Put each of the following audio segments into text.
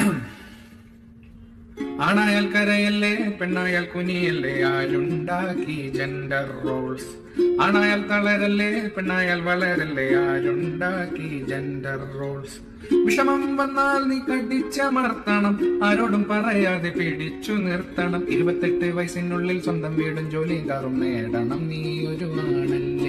ആണായാൽ കരയല്ലേ പെണ്ണായാൽ കുനിയല്ലേ ആരുണ്ടാക്കി ജെൻഡർ റോൾസ് ആണായാൽ തളരല്ലേ പെണ്ണായാൽ വളരല്ലേ ആരുണ്ടാക്കി ജെൻഡർ റോൾസ് വിഷമം വന്നാൽ നീ കടിച്ചമർത്തണം ആരോടും പറയാതെ പിടിച്ചു നിർത്തണം ഇരുപത്തെട്ട് വയസ്സിനുള്ളിൽ സ്വന്തം വീടും ജോലിയും കാറും നേടണം നീ ഒരു ആണല്ലേ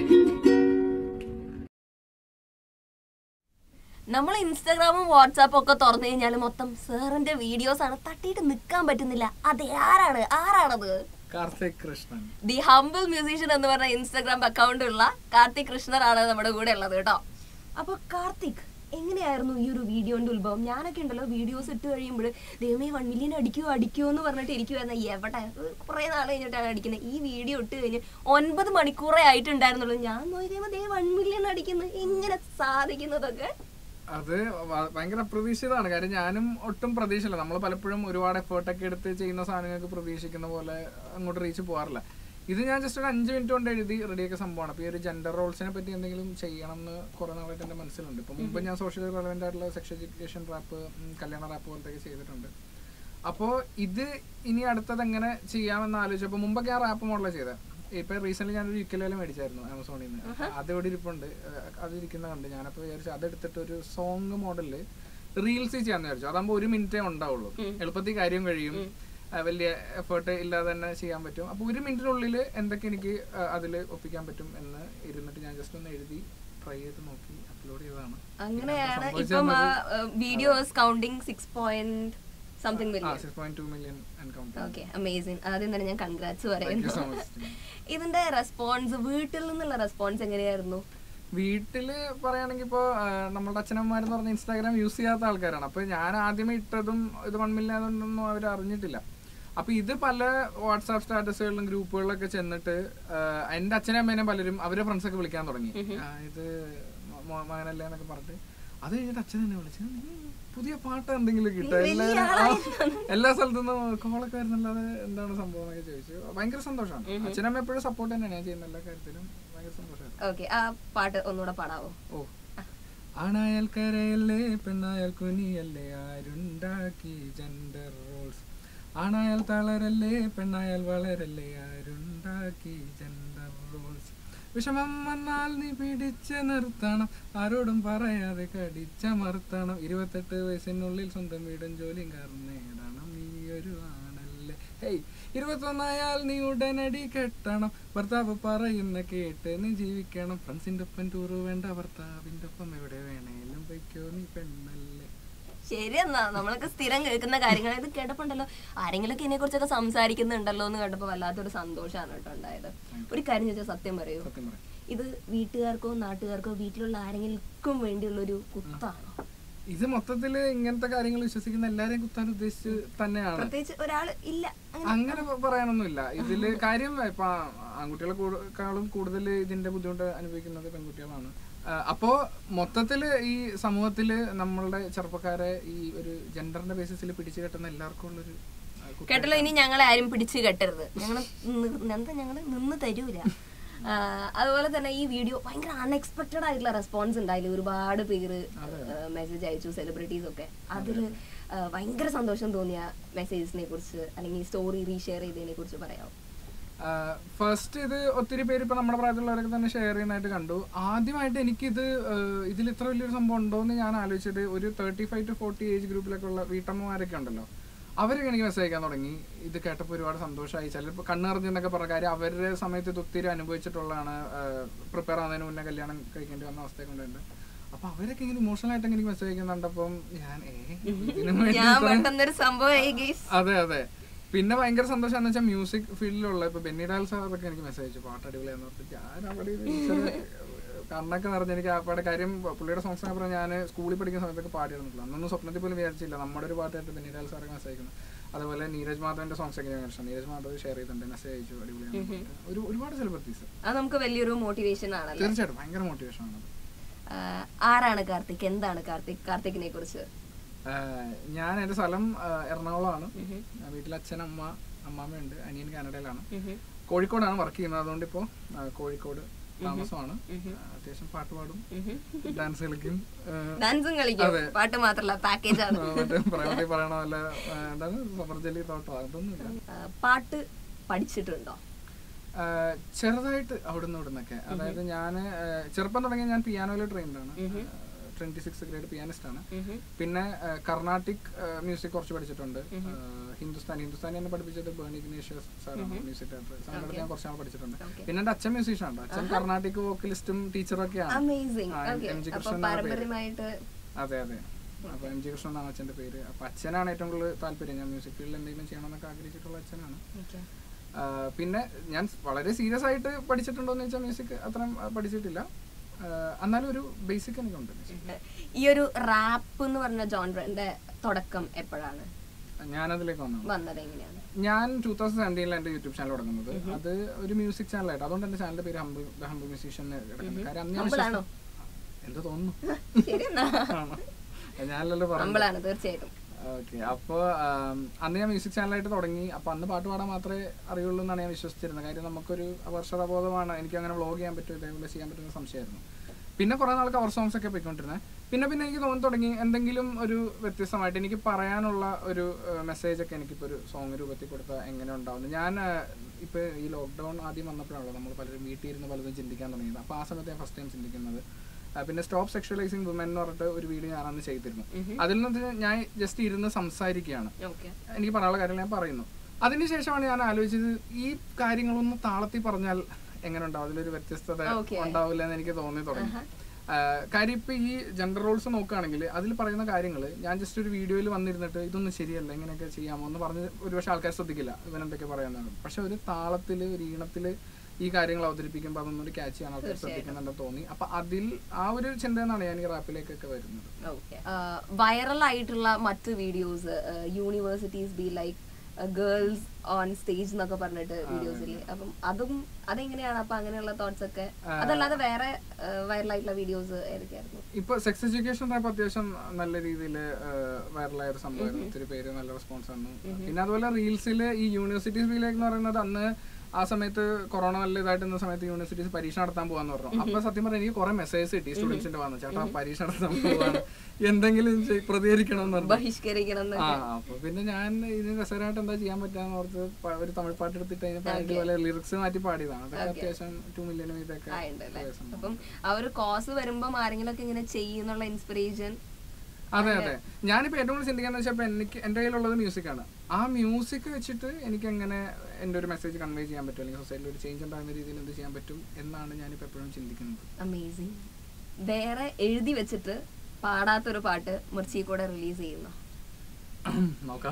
നമ്മൾ ഇൻസ്റ്റാഗ്രാമും വാട്സാപ്പും ഒക്കെ തുറന്നു കഴിഞ്ഞാൽ മൊത്തം സാറിന്റെ വീഡിയോസ് ആണ് തട്ടിയിട്ട് നിൽക്കാൻ പറ്റുന്നില്ല അത് ആരാണ് ആരാണത് Karthik Krishnan the humble musician എന്ന് പറഞ്ഞ ഇൻസ്റ്റാഗ്രാം അക്കൗണ്ട് ഉള്ള കാർത്തിക് കൃഷ്ണനാണ് നമ്മുടെ കൂടെ ഉള്ളത് കേട്ടോ അപ്പൊ കാർത്തിക് എങ്ങനെയായിരുന്നു ഈ ഒരു വീഡിയോന്റെ ഉത്ഭവം ഞാനൊക്കെ ഉണ്ടല്ലോ വീഡിയോസ് ഇട്ട് കഴിയുമ്പോൾ ദൈവമേ വൺ മില്യൺ അടിക്കുമോ അടിക്കുമോ എന്ന് പറഞ്ഞിട്ട് ഇരിക്കുവായിരുന്നു എവിടെ കുറെ നാൾ കഴിഞ്ഞിട്ടാണ് അടിക്കുന്നത് ഈ വീഡിയോ ഇട്ട് കഴിഞ്ഞ് ഒൻപത് മണിക്കൂറേ ആയിട്ടുണ്ടായിരുന്നുള്ളൂ ഞാൻ നോക്കി കഴിയുമ്പോൾ ദേ വൺ മില്യൺ അടിക്കുന്നു എങ്ങനെ സാധിക്കുന്നതൊക്കെ അത് വ- ഭയങ്കര അപ്രതീക്ഷിതമാണ് കാര്യം ഞാനും ഒട്ടും പ്രതീക്ഷയില്ല നമ്മൾ പലപ്പോഴും ഒരുപാട് എഫേർട്ടൊക്കെ എടുത്ത് ചെയ്യുന്ന സാധനങ്ങൾക്ക് പ്രതീക്ഷിക്കുന്ന പോലെ അങ്ങോട്ട് റീച്ച് പോകാറില്ല ഇത് ഞാൻ ജസ്റ്റ് ഒരു അഞ്ച് മിനിറ്റ് കൊണ്ട് എഴുതി റെഡിയാക്കിയ സംഭവമാണ് അപ്പോൾ ഈ ഒരു ജെൻഡർ റോൾസിനെ പറ്റി എന്തെങ്കിലും ചെയ്യണം എന്ന് കുറേ നാളായിട്ട് എൻ്റെ മനസ്സിലുണ്ട് ഇപ്പം മുമ്പ് ഞാൻ സോഷ്യലി റെലവെൻ്റ് ആയിട്ടുള്ള സെക്ഷ എഡ്യൂക്കേഷൻ റാപ്പ് കല്യാണ റാപ്പ് പോലത്തെ ചെയ്തിട്ടുണ്ട് അപ്പോൾ ഇത് ഇനി അടുത്തത് എങ്ങനെ ചെയ്യാമെന്ന് ആലോചിച്ചപ്പോൾ മുമ്പൊക്കെ ഞാൻ റാപ്പ് മോഡലാണ് ചെയ്തത് ഇപ്പൊ റീസെന്റ് ഞാനൊരു യുക്കലേല മേടിച്ചായിരുന്നു ആമസോണിൽ നിന്ന് അത് ഇവിടെ ഇരിപ്പുണ്ട് ഏഹ് അത് ഇരിക്കുന്ന കണ്ട് ഞാനപ്പോൾ വിചാരിച്ചു അതെടുത്തിട്ട് ഒരു സോങ് മോഡലില് റീൽസ് ചെയ്യാന്ന് വിചാരിച്ചു അതാകുമ്പോൾ ഒരു മിനിറ്റേ ഉണ്ടാവുള്ളൂ എളുപ്പത്തിൽ കാര്യം കഴിയും ആ, വലിയ എഫേർട്ട് ഇല്ലാതെ തന്നെ ചെയ്യാൻ പറ്റും അപ്പോൾ ഒരു മിനിറ്റിനുള്ളിൽ എന്തൊക്കെ എനിക്ക് അതിൽ ഒപ്പിക്കാൻ പറ്റും എന്ന് ഇരുന്നിട്ട് ഞാൻ ജസ്റ്റ് ഒന്ന് എഴുതി ട്രൈ ചെയ്ത് നോക്കി അപ്ലോഡ് ചെയ്തതാണ് അങ്ങനെയാണ് ഇപ്പം videos counting six point something ആ million six point two million encounter okay amazing ആദ്യം തന്നെ ഞാൻ കൺഗ്രാറ്റ്സ് താങ്ക് പറയുന്നു യു സോ മച്ച് ഇതിന്റെ റെസ്പോൺസ് വീട്ടിൽ നിന്നുള്ള റെസ്പോൺസ് എങ്ങനെയായിരുന്നു വീട്ടില് പറയുകയാണെങ്കിൽ ഇപ്പോൾ നമ്മളുടെ അച്ഛനമ്മമാരെന്ന് പറഞ്ഞ ഇൻസ്റ്റാഗ്രാം യൂസ് ചെയ്യാത്ത ആൾക്കാരാണ് അപ്പോൾ ഞാൻ ആദ്യമേ ഇട്ടതും ഇത് വൺ മില്യൺ അവർ അറിഞ്ഞിട്ടില്ല അപ്പോൾ ഇത് പല വാട്സാപ്പ് സ്റ്റാറ്റസുകളിലും ഗ്രൂപ്പുകളിലൊക്കെ ചെന്നിട്ട് ആ, എൻ്റെ അച്ഛനും അമ്മേനെ പലരും അവരെ ഫ്രണ്ട്സൊക്കെ വിളിക്കാൻ തുടങ്ങി ആ, ഇത് മ- മോ- മകനല്ലേ എന്നൊക്കെ പറഞ്ഞിട്ട് അത് കഴിഞ്ഞിട്ട് അച്ഛൻ എന്നെ വിളിച്ചു "നീ പുതിയ പാട്ട് എന്തെങ്കിലും കിട്ടുക എല്ലാവരും ആ, എല്ലാ സ്ഥലത്തു നിന്നും കോളൊക്കെ വരുന്നല്ലാതെ എന്താണ് സംഭവം എന്നൊക്കെ ചോദിച്ചു ഭയങ്കര സന്തോഷമാണ് അച്ഛനമ്മ എപ്പോഴും സപ്പോർട്ട് തന്നെയാണ് ഞാൻ ചെയ്യുന്ന എല്ലാ കാര്യത്തിലും ഭയങ്കര സന്തോഷമാണ് ഓക്കെ ആ പാട്ട് ഒന്നുകൂടെ പാടാവോ ഓ ആണായാൽ കരയല്ലേ പെണ്ണായാൽ കുനിയല്ലേ ആരുണ്ടാക്കി ജെൻഡർ റോൾസ് ആണായാൽ തളരല്ലേ പെണ്ണായാൽ വളരല്ലേ ആരുണ്ടാക്കി ജെൻഡർ റോൾസ് വിഷമം വന്നാൽ നീ പിടിച്ച് നിർത്തണം ആരോടും പറയാതെ കടിച്ചമർത്തണം ഇരുപത്തെട്ട് വയസ്സിനുള്ളിൽ സ്വന്തം വീടും ജോലിയും കാരണം നേടണം നീ ഒരു ആണല്ലേ ഹേയ് ഇരുപത്തൊന്നായാൽ നീ ഉടനടി കെട്ടണം ഭർത്താവ് പറയുന്ന കേട്ട് നീ ജീവിക്കണം ഫ്രണ്ട്സിന്റെ ഒപ്പം ടൂറ് വേണ്ട ഭർത്താവിന്റെ ഒപ്പം എവിടെ വേണേലും പൊയ്ക്കോ നീ പെണ്ണല്ലേ ശരി എന്നാ നമ്മളൊക്കെ സ്ഥിരം കേൾക്കുന്ന കാര്യങ്ങൾ ഇത് കേട്ടപ്പോണ്ടല്ലോ ആരെങ്കിലൊക്കെ ഇതിനെ കുറിച്ചൊക്കെ സംസാരിക്കുന്നുണ്ടല്ലോ എന്ന് കേട്ടപ്പോ വല്ലാത്തൊരു സന്തോഷമാണ് കേട്ടോ ഉണ്ടായത് ഒരു കാര്യം ചോദിച്ചാൽ സത്യം പറയൂ സത്യം പറയാം ഇത് വീട്ടുകാർക്കോ നാട്ടുകാർക്കോ വീട്ടിലുള്ള ആരെങ്കിലും വേണ്ടിയുള്ള ഒരു കുത്താണോ ഇത് മൊത്തത്തില് ഇങ്ങനത്തെ കാര്യങ്ങൾ വിശ്വസിക്കുന്ന എല്ലാരെയും കുത്താൻ ഉദ്ദേശിച്ച് തന്നെയാണ് പ്രത്യേകിച്ച് ഒരാൾ ഇല്ല അങ്ങനെ അങ്ങനെ പ- പറയാനൊന്നുമില്ല ഇതില് കാര്യം ഇപ്പൊ ആൺകുട്ടികളെ കൂടുതലും കൂടുതൽ ഇതിന്റെ ബുദ്ധിമുട്ട് അനുഭവിക്കുന്നത് പെൺകുട്ടികളാണ് ആ, അപ്പോ മൊത്തത്തില് ഈ സമൂഹത്തില് നമ്മളുടെ ചെറുപ്പക്കാരെ ഈ ഒരു ജെൻഡറിന്റെ ബേസിസിൽ പിടിച്ചു കെട്ടുന്ന എല്ലാവർക്കും ഉള്ളൊരു ആ, കുത്ത- കേട്ടല്ലോ ഇനി ഞങ്ങളെ ആരും പിടിച്ചു കെട്ടരുത് ഞങ്ങൾ എന്താ ഞങ്ങൾ നിന്ന് തരൂല ആ, അതുപോലെ തന്നെ ഈ വീഡിയോ ഭയങ്കര അൺഎക്സ്പെക്ടഡ് ആയിട്ടുള്ള റെസ്പോൺസ് ഉണ്ടായില്ല ഒരുപാട് പേര് മെസ്സേജ് അയച്ചു സെലിബ്രിറ്റീസ് ഒക്കെ അതിൽ ഭയങ്കര സന്തോഷം തോന്നിയ മെസ്സേജസിനെ കുറിച്ച് അല്ലെങ്കിൽ സ്റ്റോറി റീഷെയർ ചെയ്തതിനെ കുറിച്ച് പറയാമോ ഫസ്റ്റ് ഇത് ഒത്തിരി പേര് ഇപ്പൊ നമ്മുടെ പ്രായത്തിലുള്ളവരൊക്കെ തന്നെ ഷെയർ ചെയ്യുന്നതായിട്ട് കണ്ടു ആദ്യമായിട്ട് എനിക്കിത് ആഹ് ഇതിൽ ഇത്ര വലിയൊരു സംഭവം ഉണ്ടോ എന്ന് ഞാൻ ആലോചിച്ചത് ഒരു thirty five to forty age ഗ്രൂപ്പിലൊക്കെ ഉള്ള വീട്ടമ്മമാരൊക്കെ ഉണ്ടല്ലോ അവരൊക്കെ എനിക്ക് മെസ്സേജ് അയക്കാൻ തുടങ്ങി ഇത് കേട്ടപ്പോൾ ഒരുപാട് സന്തോഷമായി ചിലപ്പോൾ കണ്ണറിഞ്ഞെന്നൊക്കെ പറഞ്ഞ കാര്യം അവരുടെ സമയത്ത് ഇത് ഒത്തിരി അനുഭവിച്ചിട്ടുള്ളതാണ് പ്രിപ്പയർ ആവുന്നതിന് മുന്നേ കല്യാണം കഴിക്കേണ്ടി വന്ന അവസ്ഥയൊക്കെ ഉണ്ടായിട്ടുണ്ട് അപ്പൊ അവരൊക്കെ ഇങ്ങനെ ഇമോഷണൽ ആയിട്ട് എനിക്ക് മെസ്സേജ് അയക്കുന്നുണ്ടപ്പം ഞാൻ ഏ ഇതിനു വേണ്ടി ഞാൻ ഇത്ര- പെട്ടെന്നൊരു സംഭവമായി ഗൈസ് അതെ അതെ പിന്നെ ഭയങ്കര സന്തോഷം എന്ന് വെച്ചാൽ മ്യൂസിക് ഫീൽഡിലുള്ള ഇപ്പൊ ബെന്നി ഡാൽ സാറൊക്കെ എനിക്ക് മെസ്സേജ് അയച്ചു പാട്ട് അടിപൊളിയാന്ന് പറഞ്ഞിട്ട് ഞാൻ അവിടെ ഇരുന്ന് ഈശ്വര കണ്ണൊക്കെ നിറഞ്ഞ് എനിക്ക് ആ പാടെ കാര്യം പുള്ളിയുടെ സോങ്സ് ഒക്കെ പറഞ്ഞാൽ ഞാൻ സ്കൂളിൽ പഠിക്കുന്ന സമയത്തൊക്കെ പാടിയിരുന്നില്ല അന്നൊന്നും സ്വപ്നത്തിൽ പോലും വിചാരിച്ചില്ല നമ്മുടെ ഒരു പാട്ടായിട്ട് ബെന്നി ഡാൽ സാറൊക്കെ മെസ്സേജ് അയക്കുന്നു അതുപോലെ നീരജ് മാധവന്റെ സോങ്സ് ഒക്കെ ഞാൻ കണ്ടിട്ടുണ്ട് നീരജ് മാധവ് ഷെയർ ചെയ്തിട്ടുണ്ട് മെസ്സേജ് അയച്ചു അടിപൊളിയാണ് പറഞ്ഞിട്ട്. ഒരു ഒരുപാട് സെലിബ്രിറ്റീസ് അത് നമുക്ക് വലിയൊരു മോട്ടിവേഷൻ ആണല്ലോ തീർച്ചയായിട്ടും ഭയങ്കര മോട്ടിവേഷൻ ആണ് ആ, ആരാണ് കാർത്തിക് എന്താണ് കാർത്തിക് കാർത്തികിനെ കുറിച്ച് ആഹ് ഞാൻ എൻ്റെ സ്ഥലം ആഹ് എറണാകുളമാണ് വീട്ടിൽ അച്ഛൻ അമ്മ അമ്മാമ്മയുണ്ട് അനിയൻ കാനഡയിലാണ് കോഴിക്കോടാണ് വർക്ക് ചെയ്യുന്നത് അതുകൊണ്ട് ഇപ്പോൾ കോഴിക്കോട് താമസമാണ് അത്യാവശ്യം പാട്ട് പാടും ഡാൻസ് കളിക്കും ആ, ഡാൻസും കളിക്കും അതെ. പാട്ട് മാത്രല്ല പാക്കേജ് ആണ് ആ, മറ്റേ പ്രകൃതി പറയണ പോലെ ആ, എന്താണ് സമർജലി തോട്ടോ അതൊന്നുമില്ല ആ, പാട്ട് പഠിച്ചിട്ടുണ്ടോ ആ, ചെറുതായിട്ട് അവിടുന്ന് ഇവിടുന്നൊക്കെ അതായത് ഞാൻ ചെറുപ്പം തുടങ്ങി ഞാൻ പിയാനോയിൽ ട്രെയിൻഡ് ആണ് ട്വന്റി സിക്സ് ഗ്രേഡ് പിയാനിസ്റ്റ് ആണ് പിന്നെ ആ, കർണാട്ടിക് മ്യൂസിക് കുറച്ച് പഠിച്ചിട്ടുണ്ട് ആ, ഹിന്ദുസ്ഥാനി ഹിന്ദുസ്ഥാനി എന്നെ പഠിപ്പിച്ചത് ബേണി ഇഗ്നേഷ്യസ് സാറാണ് മ്യൂസിക് ഡയറക്ടർ സംഘടന ഞാൻ കുറച്ചാൾ പഠിച്ചിട്ടുണ്ട് Okay. പിന്നെ എന്റെ അച്ഛൻ മ്യൂസീഷ്യൻ ആണ് അച്ഛൻ കർണാട്ടിക് വോക്കലിസ്റ്റും ടീച്ചറും ഒക്കെയാണ് അമേസിങ് ആ, ഓക്കെ എം ജി അപ്പൊ കൃഷ്ണൻ എന്നാണ് പേര്. പാരമ്പര്യമായിട്ട് അതെ അതെ അപ്പൊ എം ജി കൃഷ്ണൻ എന്നാണ് അച്ഛന്റെ പേര് അപ്പൊ അച്ഛനാണ് ഏറ്റവും കൂടുതൽ താല്പര്യം ഞാൻ മ്യൂസിക് ഫീൽഡിൽ എന്തെങ്കിലും ചെയ്യണമെന്നൊക്കെ ആഗ്രഹിച്ചിട്ടുള്ള അച്ഛനാണ് Okay. ആ, പിന്നെ ഞാൻ വളരെ സീരിയസ് ആയിട്ട് പഠിച്ചിട്ടുണ്ടോ എന്ന് വെച്ചാൽ മ്യൂസിക് അത്രയും ആ, പഠിച്ചിട്ടില്ല ആ, എന്നാലും ഒരു ബേസിക് എനിക്കുണ്ട് music. ഈ ഒരു റാപ്പ് എന്ന് പറഞ്ഞ ജോൺറിന്റെ തുടക്കം എപ്പോഴാണ് ഞാനതിലേക്ക് വന്നു വന്നത് എങ്ങനെയാണ് ഞാൻ ടൂ തൗസൻഡ് സെവൻറ്റീനിൽ എന്റെ യൂട്യൂബ് ചാനൽ തുടങ്ങുന്നത് അത് ഒരു മ്യൂസിക് ചാനലായിട്ട് അതുകൊണ്ട് എന്റെ ചാനലിന്റെ പേര് ഹംബിൾ ദ ഹംബിൾ മ്യൂസീഷ്യൻ കിടക്കുന്നത് കാര്യം അന്ന് ഞാൻ Humble ആണോ? വിശ്വസിച്ചു- എന്ത് തോന്നുന്നു ശരി എന്നാ ആണോ? ഞാനല്ലല്ലോ പറഞ്ഞു നമ്മളാണ് തീർച്ചയായിട്ടും ഓക്കെ അപ്പോൾ അന്ന് ഞാൻ മ്യൂസിക് ചാനലായിട്ട് തുടങ്ങി അപ്പോൾ അന്ന് പാട്ട് പാടാൻ മാത്രമേ അറിയുള്ളൂ എന്നാണ് ഞാൻ വിശ്വസിച്ചിരുന്നത് കാര്യം നമുക്കൊരു അപർഷതാബോധമാണ് എനിക്ക് അങ്ങനെ വ്ളോഗ് ചെയ്യാൻ പറ്റും ഇതേപോലെ ചെയ്യാൻ പറ്റുന്ന സംശയമായിരുന്നു പിന്നെ കുറേ നാൾ കവർ സോങ്സ് ഒക്കെ പോയിക്കൊണ്ടിരുന്നത് പിന്നെ പിന്നെ എനിക്ക് തോന്നി തുടങ്ങി എന്തെങ്കിലും ഒരു വ്യത്യസ്തമായിട്ട് എനിക്ക് പറയാനുള്ള ഒരു മെസ്സേജ് ഒക്കെ എനിക്കിപ്പോൾ ഒരു സോങ് രൂപത്തിൽ കൊടുത്താൽ എങ്ങനെ ഉണ്ടാവുന്നു ഞാൻ ഇപ്പോൾ ഈ ലോക്ക്ഡൗൺ ആദ്യം വന്നപ്പോഴാണല്ലോ നമ്മൾ പലരും വീട്ടിൽ ഇരുന്ന് പലതും ചിന്തിക്കാൻ തുടങ്ങിയത് അപ്പോൾ ആ സമയത്ത് ഞാൻ ഫസ്റ്റ് ടൈം ചിന്തിക്കുന്നത് ആ, പിന്നെ സ്റ്റോപ്പ് സെക്ഷലൈസിങ് വുമൻ എന്ന് പറഞ്ഞിട്ട് ഒരു വീഡിയോ ഞാൻ അന്ന് ചെയ്തിരുന്നു അതിൽ നിന്ന് ഞാൻ ജസ്റ്റ് ഇരുന്ന് സംസാരിക്കുകയാണ് ഓക്കെ എനിക്ക് പറയാനുള്ള കാര്യങ്ങൾ ഞാൻ പറയുന്നു അതിനുശേഷമാണ് ഞാൻ ആലോചിച്ചത് ഈ കാര്യങ്ങളൊന്ന് താളത്തിൽ പറഞ്ഞാൽ എങ്ങനെ ഉണ്ടാവും അതിലൊരു വ്യത്യസ്തത Okay. ഉണ്ടാവില്ല എന്ന് എനിക്ക് തോന്നി തുടങ്ങി ആ, കാര്യം ഇപ്പൊ ഈ ജെൻഡർ റോൾസ് നോക്കുകയാണെങ്കിൽ അതിൽ പറയുന്ന കാര്യങ്ങൾ ഞാൻ ജസ്റ്റ് ഒരു വീഡിയോയിൽ വന്നിരുന്നിട്ട് ഇതൊന്നും ശരിയല്ല ഇങ്ങനെയൊക്കെ ചെയ്യാമോ എന്ന് പറഞ്ഞ് ഒരുപക്ഷെ ആൾക്കാർ ശ്രദ്ധിക്കില്ല ഇവൻ എന്തൊക്കെ പറയുന്നത് പക്ഷെ ഒരു താളത്തിൽ ഒരു ഈണത്തിൽ ഈ കാര്യങ്ങൾ അവതരിപ്പിക്കുമ്പോൾ അതൊന്നും ക്യാച്ച് ചെയ്യാൻ ആൾക്കാർ ശ്രദ്ധിക്കുന്നുണ്ടെന്ന് തോന്നി അപ്പൊ അതിൽ ആ ഒരു ചിന്തയെന്നാണ് ഞാൻ ഈ റാപ്പിലേക്കൊക്കെ വരുന്നത് ഓക്കെ വൈറൽ ആയിട്ടുള്ള മറ്റ് videos universities B like girls on stage എന്നൊക്കെ പറഞ്ഞിട്ട് വീഡിയോസ് ഇല്ലേ അപ്പം അതും അതെങ്ങനെയാണ് അപ്പൊ അങ്ങനെയുള്ള തോട്ട്സ് ഒക്കെ അതല്ലാതെ വേറെ വൈറൽ ആയിട്ടുള്ള വീഡിയോസ് ഏതൊക്കെയായിരുന്നു ഇപ്പൊ സെക്സ് എഡ്യൂക്കേഷൻ റാപ്പ് അത്യാവശ്യം നല്ല രീതിയിൽ വൈറലായ ഒരു സംഭവമായിരുന്നു ഒത്തിരി പേര് നല്ല റെസ്പോൺസ് വന്നു പിന്നെ അതുപോലെ റീൽസിൽ ഈ യൂണിവേഴ്സിറ്റീസ് ബിയിലേക്ക് എന്ന് പറയുന്നത് അന്ന് ആ സമയത്ത് കൊറോണ നല്ല ഇതായിട്ട് നിന്ന സമയത്ത് യൂണിവേഴ്സിറ്റീസ് പരീക്ഷ നടത്താൻ പോകാന്ന് പറഞ്ഞു അപ്പൊ സത്യം പറഞ്ഞാൽ എനിക്ക് കുറെ മെസ്സേജ് കിട്ടി സ്റ്റുഡൻസിന്റെ വന്നു ചേട്ടാ പരീക്ഷ നടത്താൻ പോവാണ് എന്തെങ്കിലും ചെയ്- പ്രതികരിക്കണം എന്ന് പറഞ്ഞു ബഹിഷ്കരിക്കണം എന്ന് ആ അപ്പൊ പിന്നെ ഞാൻ ഇതിന് രസകരമായിട്ട് എന്താ ചെയ്യാൻ പറ്റാന്ന് ഓർത്ത് പ- ഒരു തമിഴ് പാട്ട് എടുത്തിട്ട് അതിന് പാടി പോലെ ലിറിക്സ് മാറ്റി പാടിയതാണ് അതൊക്കെ അത്യാവശ്യം ടു മില്യനും ഇതൊക്കെ ആയിട്ടുണ്ടല്ലേ അപ്പം ആ ഒരു കോസ് വരുമ്പം ആരെങ്കിലും ഒക്കെ ഇങ്ങനെ ചെയ്യുന്നുള്ള ഇൻസ്പിറേഷൻ അതെ അതെ ഞാനിപ്പോ ഏറ്റവും കൂടുതൽ ചിന്തിക്കാന്ന് വെച്ചാൽ എനിക്ക് എന്റെ കയ്യിലുള്ളത് മ്യൂസിക്കാണ് ആ മ്യൂസിക് വെച്ചിട്ട് എനിക്ക് എങ്ങനെ എന്റെ ഒരു മെസ്സേജ് കൺവേ ചെയ്യാൻ പറ്റും അല്ലെങ്കിൽ സൊസൈറ്റിയിൽ ഒരു ചേഞ്ച് ഉണ്ടാകുന്ന രീതിയിൽ എന്ത് ചെയ്യാൻ പറ്റും എന്നാണ് ഞാനിപ്പോ എപ്പോഴും ചിന്തിക്കുന്നത് അമേസിങ് വേറെ എഴുതി വെച്ചിട്ട് പാടാത്തൊരു പാട്ട് മുർച്ചി കൂടെ റിലീസ് ചെയ്യുന്നു നോക്കാം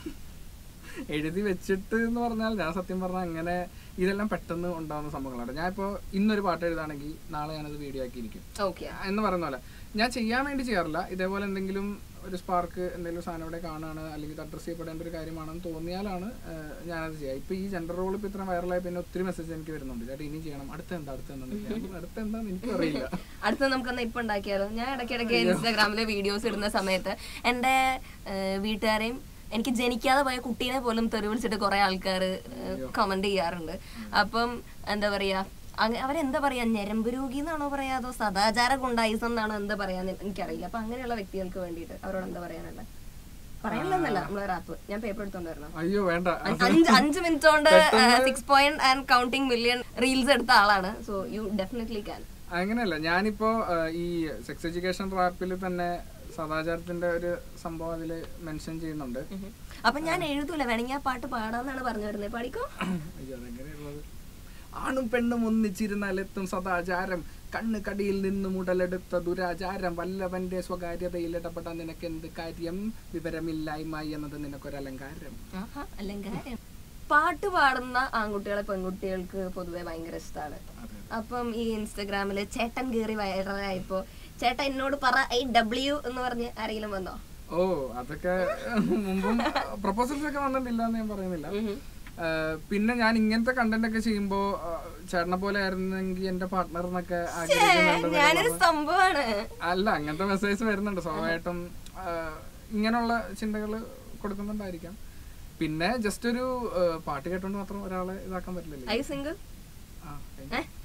എഴുതി വെച്ചിട്ട് എന്ന് പറഞ്ഞാൽ ഞാൻ സത്യം പറഞ്ഞാൽ അങ്ങനെ ഇതെല്ലാം പെട്ടെന്ന് ഉണ്ടാകുന്ന സംഭവങ്ങളാണ് ഞാൻ ഇപ്പോൾ ഇന്നൊരു പാട്ട് എഴുതാണെങ്കിൽ നാളെ ഞാനത് വീഡിയോ ആക്കിയിരിക്കും ഓക്കെ എന്ന് പറയുന്ന പോലെ ഞാൻ ചെയ്യാൻ വേണ്ടി ചെയ്യാറില്ല ഇതേപോലെ എന്തെങ്കിലും ഒരു സ്പാർക്ക് എന്തെങ്കിലും സാധനം ഇവിടെ കാണുകയാണ് അല്ലെങ്കിൽ അഡ്രസ് ചെയ്യപ്പെടേണ്ട ഒരു കാര്യമാണെന്ന് തോന്നിയാലാണ് ഏഹ്, ഞാനത് ചെയ്യുക ഇപ്പൊ ഈ ജെൻഡർ റോൾ ഇപ്പൊ ഇത്ര വൈറലായി പിന്നെ ഒത്തിരി മെസ്സേജ് എനിക്ക് വരുന്നുണ്ട് ചേട്ടാ ഇനി ചെയ്യണം അടുത്ത എന്താ അടുത്ത എന്താന്ന് ഞാൻ പറഞ്ഞു, അടുത്ത എന്താന്ന് എനിക്കും അറിയില്ല അടുത്ത നമുക്കൊന്ന് ഇപ്പൊ ഉണ്ടാക്കിയാലോ ഞാൻ ഇടയ്ക്കിടയ്ക്ക് ഇൻസ്റ്റാഗ്രാമില് വീഡിയോസ് ഇടുന്ന സമയത്ത് എന്റെ ഏഹ്, വീട്ടുകാരെയും എനിക്ക് ജനിക്കാതെ പോയ കുട്ടീനെ പോലും തെറി വിളിച്ചിട്ട് കുറെ ആൾക്കാർ കമന്റ് ചെയ്യാറുണ്ട് അപ്പം എന്താ പറയാ അങ്ങ- അവരെന്താ പറയാ ഞരമ്പ് രോഗി എന്നാണോ പറയാ അതോ സദാചാര ഗുണ്ടായിസം എന്നാണോ എന്താ പറയാന്ന് എനിക്കറിയില്ല അപ്പൊ അങ്ങനെയുള്ള വ്യക്തികൾക്ക് വേണ്ടിയിട്ട് അവരോട് എന്താ പറയാനുള്ളത് പറയാനുള്ളതല്ല നമ്മളെ റാപ്പ് ഞാൻ പേപ്പർ എടുത്തോണ്ട് വരണം അയ്യോ വേണ്ട അഞ്ച് അഞ്ച് മിനിറ്റ് കൊണ്ട് six point and counting million reels എടുത്ത ആളാണ് സോ യു ഡെഫിനറ്റ്ലി ക്യാൻ അങ്ങനെയല്ല ഞാനിപ്പോ ഏഹ്, ഈ സെക്സ് എഡ്യൂക്കേഷൻ റാപ്പിൽ തന്നെ സദാചാരത്തിന്റെ ഒരു സംഭവം അതിൽ മെൻഷൻ ചെയ്യുന്നുണ്ട് അപ്പൊ ഞാൻ എഴുതൂല വേണമെങ്കിൽ ആ പാട്ട് പാടാന്നാണ് പറഞ്ഞു വരുന്നത് പാടിക്കോ അയ്യോ അതെങ്ങനെയുള്ളത് ആണും പെണ്ണും ഒന്നിച്ചിരുന്നാൽ എത്തും സദാചാരം കണ്ണ് കടിയിൽ നിന്നും ഉടലെടുത്ത ദുരാചാരം വല്ലവന്റെ സ്വകാര്യതയിൽ ഇടപെടാൻ നിനക്ക് എന്ത് കാര്യം വിവരമില്ലായ്മ എന്നത് നിനക്കൊരലങ്കാരം ആഹാ, അലങ്കാരം പാട്ട് പാടുന്ന ആൺകുട്ടികളെ പെൺകുട്ടികൾക്ക് പൊതുവെ ഭയങ്കര ഇഷ്ടമാണ് അതെ. അപ്പം ഈ ഇൻസ്റ്റഗ്രാമില് ചേട്ടൻ കയറി വൈറലായപ്പോ ചേട്ടൻ എന്നോട് പറ ഐ ഡബ്ല്യു എന്ന് പറഞ്ഞ് ആരെങ്കിലും വന്നോ ഓ അതൊക്കെ മുമ്പും പ്രപ്പോസൽസ് ഒക്കെ വന്നിട്ടില്ല എന്ന് ഞാൻ പറയുന്നില്ല ആ, പിന്നെ ഞാൻ ഇങ്ങനത്തെ കണ്ടന്റ് ഒക്കെ ചെയ്യുമ്പോ ആ, ചേട്ടനെ പോലെ ആയിരുന്നെങ്കിൽ എന്റെ പാർട്ട്ണർ എന്നൊക്കെ ആഗ്രഹിക്കുന്നുണ്ട് ഞാനൊരു സംഭവമാണ് അല്ല അങ്ങനത്തെ മെസ്സേജ് വരുന്നുണ്ട് സ്വാഭാവികമായിട്ടും ആ, ഇങ്ങനെയുള്ള ചിന്തകൾ കൊടുക്കുന്നുണ്ടായിരിക്കാം പിന്നെ ജസ്റ്റ് ഒരു ആ, പാട്ട് കേട്ടോണ്ട് മാത്രം ഒരാളെ ഇതാക്കാൻ പറ്റില്ലല്ലോ ഐ സിംഗിൾ ആ, ഏ, കൈ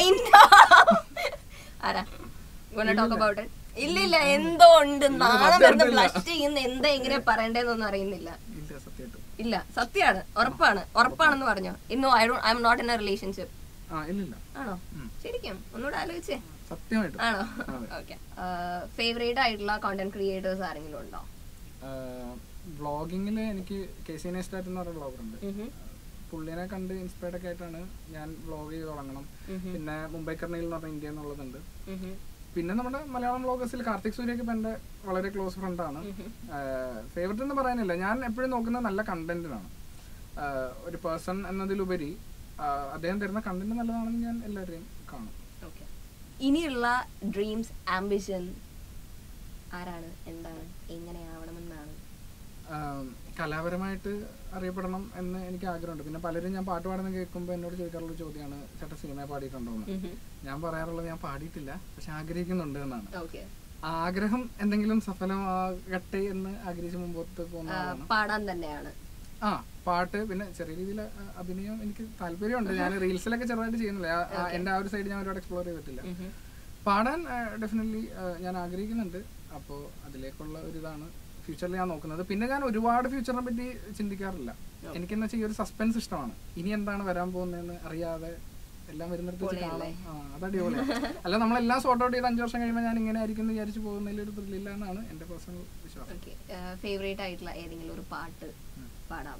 കൈൻഡ് ആരാ ടോക്ക് അബൌട്ട് ഇറ്റ് ഇല്ല ഇല്ല എന്തോ ഉണ്ട് നാളെ വരുന്ന ബ്ലഷ് ചെയ്യുന്ന എന്താ എങ്ങനെ പറയണ്ടേന്നൊന്നും അറിയുന്നില്ല ഇല്ല സത്യമായിട്ടും ഇല്ല സത്യാണ് ഉറപ്പാണ് ഉറപ്പാണെന്ന് പറഞ്ഞോ ഇന്നോ I do I'm not in a relationship ആ ഇല്ലില്ല ആണോ ശരിക്കും ഒന്നുകൂടെ ആലോചിച്ചേ സത്യമായിട്ടും ആണോ ഓക്കെ ഫേവറേറ്റ് ആയിട്ടുള്ള കോണ്ടന്റ് ക്രിയേറ്റേഴ്സ് ആരെങ്കിലും ഉണ്ടോ വ്ളോഗിങ്ങിൽ എനിക്ക് കെ സി നെസ്റ്റാറ്റ് എന്ന് പറഞ്ഞ വ്ളോഗർ ഉണ്ട് പുള്ളിനെ കണ്ട് ഇൻസ്പയർഡ് ഒക്കെ ആയിട്ടാണ് ഞാൻ വ്ളോഗ് ചെയ്ത് തുടങ്ങണം പിന്നെ മുംബൈ കർണയിൽ എന്ന് പറഞ്ഞ ഇന്ത്യ എന്നുള്ളതുണ്ട് പിന്നെ നമ്മുടെ മലയാളം വ്ളോഗേഴ്സിൽ കാർത്തിക് സൂര്യക്ക് ഇപ്പം എൻ്റെ വളരെ ക്ലോസ് ഫ്രണ്ടാണ് ഫേവററ്റ് എന്ന് പറയാനില്ല ഞാൻ എപ്പോഴും നോക്കുന്നത് നല്ല കണ്ടന്റിനാണ് ഒരു പേഴ്സൺ എന്നതിലുപരി ആ, അദ്ദേഹം തരുന്ന കണ്ടന്റ് നല്ലതാണെന്ന് ഞാൻ എല്ലാവരെയും കാണും ഓക്കെ ഇനിയുള്ള ഡ്രീംസ് ആംബിഷൻ ആരാണ് എന്താണ് എങ്ങനെയാവണമെന്നാണ് ആം, കലാപരമായിട്ട് അറിയപ്പെടണം എന്ന് എനിക്ക് ആഗ്രഹമുണ്ട് പിന്നെ പലരും ഞാൻ പാട്ട് പാടുന്ന കേൾക്കുമ്പോൾ എന്നോട് ചോദിക്കാറുള്ള ചോദ്യമാണ് ചേട്ടാ സിനിമ പാടിയിട്ടുണ്ടോ എന്ന് ഞാൻ പറയാറുള്ളത് ഞാൻ പാടിയിട്ടില്ല പക്ഷെ ആഗ്രഹിക്കുന്നുണ്ട് എന്നാണ് ഓക്കെ ആ ആഗ്രഹം എന്തെങ്കിലും സഫലമാകട്ടെ എന്ന് ആഗ്രഹിച്ച് മുമ്പോട്ട് പോകുന്ന ആളാണ് പാടാൻ തന്നെയാണ് ആ പാട്ട് പിന്നെ ചെറിയ രീതിയിൽ അഭിനയം എനിക്ക് താല്പര്യമുണ്ട് ഞാൻ റീൽസിലൊക്കെ ചെറുതായിട്ട് ചെയ്യുന്നില്ല ആ- ആ, എന്റെ ആ ഒരു സൈഡ് ഞാൻ ഒരുപാട് എക്സ്പ്ലോർ ചെയ്തിട്ടില്ല പാടാൻ ഡെഫിനറ്റ്ലി ഞാൻ ആഗ്രഹിക്കുന്നുണ്ട് അപ്പോൾ അതിലേക്കുള്ള ഒരു ഇതാണ് ഫ്യൂച്ചറിൽ ഞാൻ നോക്കുന്നത് പിന്നെ ഞാൻ ഒരുപാട് ഫ്യൂച്ചറിനെ പറ്റി ചിന്തിക്കാറില്ല എനിക്കെന്ന് വെച്ചാൽ ഈ ഒരു സസ്പെൻസ് ഇഷ്ടമാണ് ഇനി എന്താണ് വരാൻ പോകുന്നതെന്ന് അറിയാതെ എല്ലാം വരുന്നിടത്ത് വെച്ച് കാണാം ആ അത് അടിപൊളിയാണ് അല്ല നമ്മളെല്ലാം സോർട്ട് ഔട്ട് ചെയ്ത് അഞ്ച് വർഷം കഴിയുമ്പോൾ ഞാൻ ഇങ്ങനെ ആയിരിക്കും എന്ന് വിചാരിച്ച് പോകുന്നതിൽ ഒരു ത്രില്ലില്ല എന്നാണ് എൻ്റെ പേഴ്സണൽ വിശ്വാസം ഓക്കെ ഫേവറേറ്റ് ആയിട്ടുള്ള ഏതെങ്കിലും ഒരു പാട്ട് പാടാം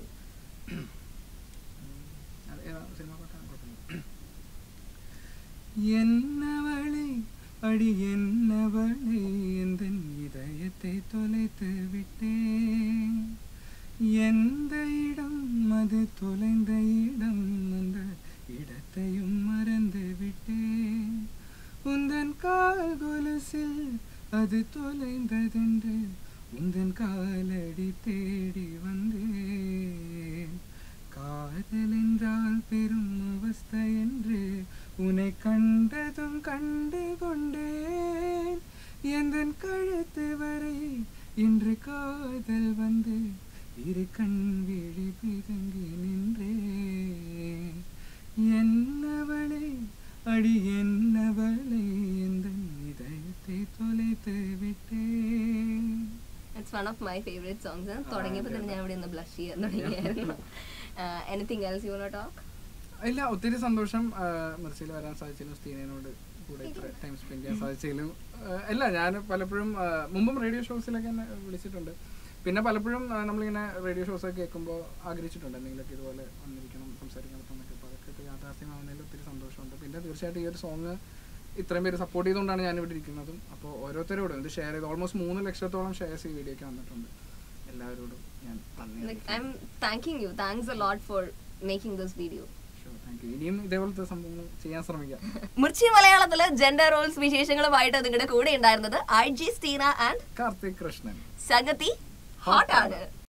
അത് ഏതാ സിനിമ പാട്ടാണ് കുഴപ്പമില്ല എന്നവളെ அடி என்னவளே எந்த இதயத்தை தொலைத்து விட்டேன் எந்த இடம் அது தொலைந்த இடம் அந்த இடத்தையும் மறந்து விட்டேன் உந்தன் கால் கொலுசில் அது தொலைந்ததென்று உந்தன் காலடி தேடி வந்தேன் காதல் என்றால் பெரும் அவஸ்தை என்று உன்னை கண்டதும் கண்டு கொண்டேன் எந்தன் கழுத்து வரை இன்று காதல் வந்து இரு கண் விழி பிதுங்கி நின்றேன் என்னவளே அடி என்னவளே எந்தன் இதயத்தை தொலைத்து വിട്ടേൻ it's one of my favourite songs തുടങ്ങിയപ്പോൾ തന്നെ ഞാൻ ഇവിടെ നിന്ന് ബ്ലഷ് ചെയ്യാൻ തുടങ്ങിയായിരുന്നു എനിത്തിങ് എൽസ് യു ടോക്ക് ഇല്ല ഒത്തിരി സന്തോഷം മിർച്ചിയിൽ വരാൻ സാധിച്ചതിലും സ്റ്റീനോട് കൂടെ ഇത്ര ടൈം സ്പെൻഡ് ചെയ്യാൻ സാധിച്ചതിലും ആ, ഇല്ല ഞാൻ പലപ്പോഴും ആ, മുമ്പും റേഡിയോ ഷോസിലൊക്കെ എന്നെ വിളിച്ചിട്ടുണ്ട് പിന്നെ പലപ്പോഴും ആ, നമ്മളിങ്ങനെ റേഡിയോ ഷോസ് ഒക്കെ കേൾക്കുമ്പോൾ ആഗ്രഹിച്ചിട്ടുണ്ട് എന്തെങ്കിലുമൊക്കെ ഇതുപോലെ വന്നിരിക്കണം സംസാരിക്കണം എന്നൊക്കെ അപ്പോൾ അതൊക്കെ ഇപ്പോൾ യാഥാർത്ഥ്യമാവുന്നതിൽ ഒത്തിരി സന്തോഷമുണ്ട് പിന്നെ തീർച്ചയായിട്ടും ഈ ഒരു സോങ് ഇത്രയും പേര് സപ്പോർട്ട് ചെയ്തുകൊണ്ടാണ് ഞാൻ ഇവിടെ ഇരിക്കുന്നതും അപ്പോൾ ഓരോരുത്തരോടും ഇത് ഷെയർ ചെയ്ത് ഓൾമോസ്റ്റ് മൂന്ന് ലക്ഷത്തോളം ഷെയർസ് ഈ വീഡിയോക്ക് വന്നിട്ടുണ്ട് എല്ലാവരോടും ഞാൻ നന്ദി I'm thanking you thanks a lot for making this video thank you ഇനിയും ഇതേപോലത്തെ സംഭവങ്ങൾ ചെയ്യാൻ ശ്രമിക്കാം മിർച്ചി മലയാളത്തില് ജെൻഡർ റോൾസ് വിശേഷങ്ങളുമായിട്ട് നിങ്ങളുടെ കൂടെ ഉണ്ടായിരുന്നത് ഐ ജി സ്റ്റീന ആൻഡ് കാർത്തിക് കൃഷ്ണൻ സംഗതി ഹോട്ട് ആണ്